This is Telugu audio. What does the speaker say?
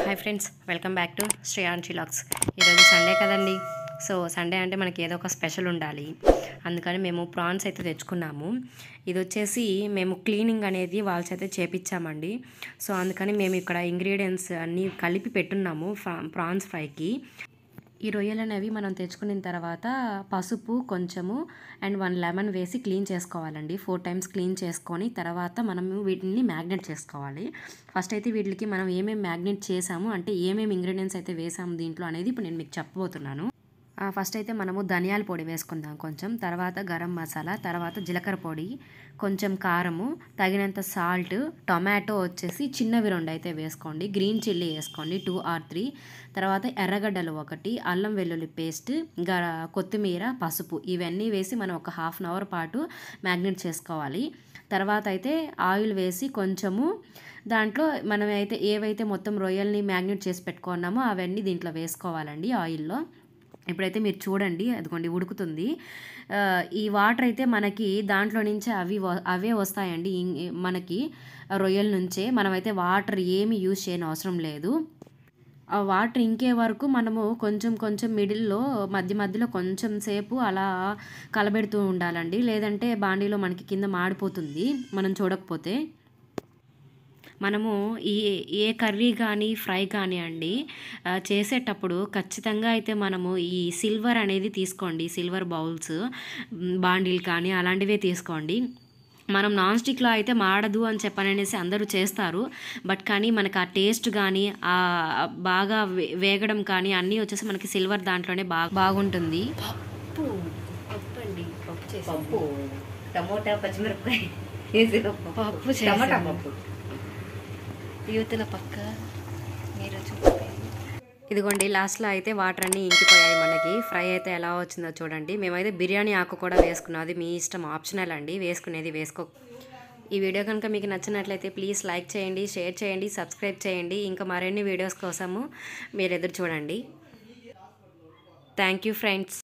Hi friends welcome back to Shreyanshi లాక్స్ ఈరోజు సండే కదండి సో సండే అంటే మనకి ఏదో ఒక స్పెషల్ ఉండాలి అందుకని మేము ప్రాన్స్ అయితే తెచ్చుకున్నాము ఇది వచ్చేసి మేము క్లీనింగ్ అనేది వాళ్ళ అయితే చేపించామండి సో అందుకని మేము ఇక్కడ ఇంగ్రీడియంట్స్ అన్నీ కలిపి పెట్టున్నాము ప్రాన్స్ ఫ్రైకి ఈ రొయ్యలు అనేవి మనం తెచ్చుకున్న తర్వాత పసుపు కొంచెము అండ్ వన్ లెమన్ వేసి క్లీన్ చేసుకోవాలండి ఫోర్ టైమ్స్ క్లీన్ చేసుకొని తర్వాత మనము వీటిని మ్యాగ్నెట్ చేసుకోవాలి ఫస్ట్ అయితే వీటికి మనం ఏమేమి మ్యాగ్నెట్ చేసాము అంటే ఏమేమి ఇంగ్రీడియంట్స్ అయితే వేసాము దీంట్లో అనేది ఇప్పుడు నేను మీకు చెప్పబోతున్నాను ఆ, ఫస్ట్ అయితే మనము ధనియాల పొడి వేసుకుందాం కొంచెం తర్వాత గరం మసాలా తర్వాత జీలకర్ర పొడి కొంచెం కారము తగినంత సాల్ట్ టొమాటో వచ్చేసి చిన్నవి రెండు అయితే వేసుకోండి గ్రీన్ చిల్లీ వేసుకోండి టూ ఆర్ త్రీ తర్వాత ఎర్రగడ్డలు ఒకటి అల్లం వెల్లుల్లి పేస్ట్ గ కొత్తిమీర పసుపు ఇవన్నీ వేసి మనం ఒక హాఫ్ అన్ అవర్ పాటు మ్యాగ్నెట్ చేసుకోవాలి తర్వాత అయితే ఆయిల్ వేసి కొంచెము దాంట్లో మనం అయితే ఏవైతే మొత్తం రొయ్యల్ని మ్యాగ్నెట్ చేసి పెట్టుకున్నామో అవన్నీ దీంట్లో వేసుకోవాలండి ఆయిల్లో ఇప్పుడైతే మీరు చూడండి అదిగోండి ఉడుకుతుంది ఆ, ఈ వాటర్ అయితే మనకి దాంట్లో నుంచి అవి వ- అవే వస్తాయండి ఇం- మనకి రొయ్యల నుంచే మనమైతే వాటర్ ఏమి యూజ్ చేయని అవసరం లేదు ఆ వాటర్ ఇంకే వరకు మనము కొంచెం కొంచెం మిడిల్లో మధ్య మధ్యలో కొంచెం సేపు అలా కలబెడుతూ ఉండాలండి లేదంటే బాండీలో మనకి కింద మాడిపోతుంది మనం చూడకపోతే మనము ఈ ఏ కర్రీ కానీ ఫ్రై కానీ అండి ఆ, చేసేటప్పుడు ఖచ్చితంగా అయితే మనము ఈ సిల్వర్ అనేది తీసుకోండి సిల్వర్ బౌల్స్ మ్, బాండీలు కానీ అలాంటివే తీసుకోండి మనం నాన్ స్టిక్లో అయితే మాడదు అని చెప్పననేసి అందరూ చేస్తారు బట్ కానీ మనకు ఆ టేస్ట్ కానీ ఆ బాగా వే- వేగడం కానీ అన్నీ వచ్చేసి మనకి సిల్వర్ దాంట్లోనే బాగా బాగుంటుంది పప్పు పప్పు అండి పప్పు చేసి పప్పు టమోటా పచ్చిమిరపకాయ వేసిన పప్పు టమాటా చేసాము. పప్పు యువతల పక్క మీరు చూపండి ఇదిగోండి లాస్ట్లో అయితే వాటర్ అన్నీ ఇంకిపోయాయి మనకి ఫ్రై అయితే ఎలా వచ్చిందో చూడండి మేమైతే బిర్యానీ ఆకు కూడా వేసుకున్నాం అది మీ ఇష్టం ఆప్షనల్ అండి వేసుకునేది వేసుకో ఈ వీడియో కనుక మీకు నచ్చినట్లయితే ప్లీజ్ లైక్ చేయండి షేర్ చేయండి సబ్స్క్రైబ్ చేయండి ఇంకా మరిన్ని వీడియోస్ కోసము మీరు ఎదురు చూడండి థ్యాంక్ యూ ఫ్రెండ్స్